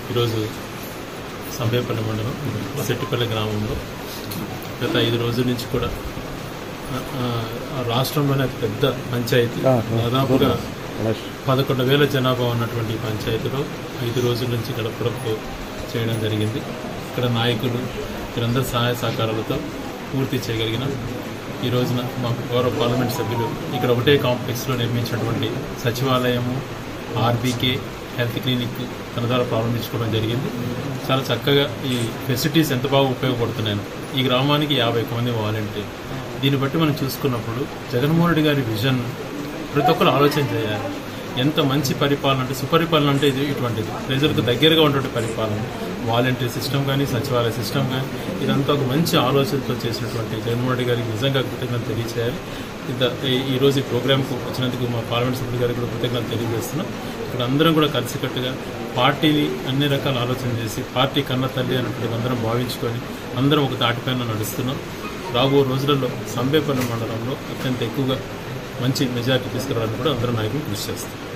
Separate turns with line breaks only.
ఈరోజు సంబేపల్లి మండలం సెట్టిపల్లి గ్రామంలో గత ఐదు రోజుల నుంచి కూడా ఆ, ఆ, రాష్ట్రంలోనే అతి పెద్ద పంచాయతీ దాదాపుగా పదకొండు వేల జనాభా ఉన్నటువంటి ఈ పంచాయతీలో ఐదు రోజుల నుంచి గడపడపు చేయడం జరిగింది ఇక్కడ నాయకులు వీరందరి సహాయ సహకారాలతో పూర్తి చేయగలిగిన ఈ రోజున మా గౌరవ పార్లమెంట్ సభ్యులు ఇక్కడ ఒకటే కాంప్లెక్స్లో నిర్మించినటువంటి సచివాలయము ఆర్బీకే హెల్త్ క్లినిక్ తన ద్వారా ప్రారంభించుకోవడం జరిగింది చాలా చక్కగా ఈ ఫెసిలిటీస్ ఎంత బాగా ఉపయోగపడుతున్నాయి ఈ గ్రామానికి యాభై ఒక్క మంది వాలంటీర్ దీన్ని బట్టి మనం చూసుకున్నప్పుడు జగన్మోహన్ రెడ్డి గారి విజన్ ప్రతి ఒక్కరు ఆలోచన చేయాలి ఎంత మంచి పరిపాలన అంటే సుపరిపాలన అంటే ఇది ఇటువంటిది ప్రజలకు దగ్గరగా ఉన్నటువంటి పరిపాలన వాలంటీర్ సిస్టమ్ కానీ సచివాలయ సిస్టమ్ కానీ ఇదంతా ఒక మంచి ఆలోచనతో చేసినటువంటి జగన్మోహన్ రెడ్డి గారికి నిజంగా కృతజ్ఞతలు తెలియచేయాలి ఇంత ఈ- ఈ రోజు ఈ ప్రోగ్రామ్కు వచ్చినందుకు మా పార్లమెంట్ సభ్యులు గారికి కూడా కృతజ్ఞతలు తెలియజేస్తున్నాం ఇక్కడ అందరం కూడా కలిసికట్టుగా పార్టీని అన్ని రకాల ఆలోచన చేసి పార్టీ కన్న తల్లి అన్నటువంటి అందరం భావించుకొని అందరం ఒక తాటిపైన నడుస్తున్నాం రాబో రోజులలో సంబేపల్లి మండలంలో అత్యంత ఎక్కువగా మంచి మెజార్టీ తీసుకురావడానికి కూడా అందరూ నాయకులు కృషి చేస్తారు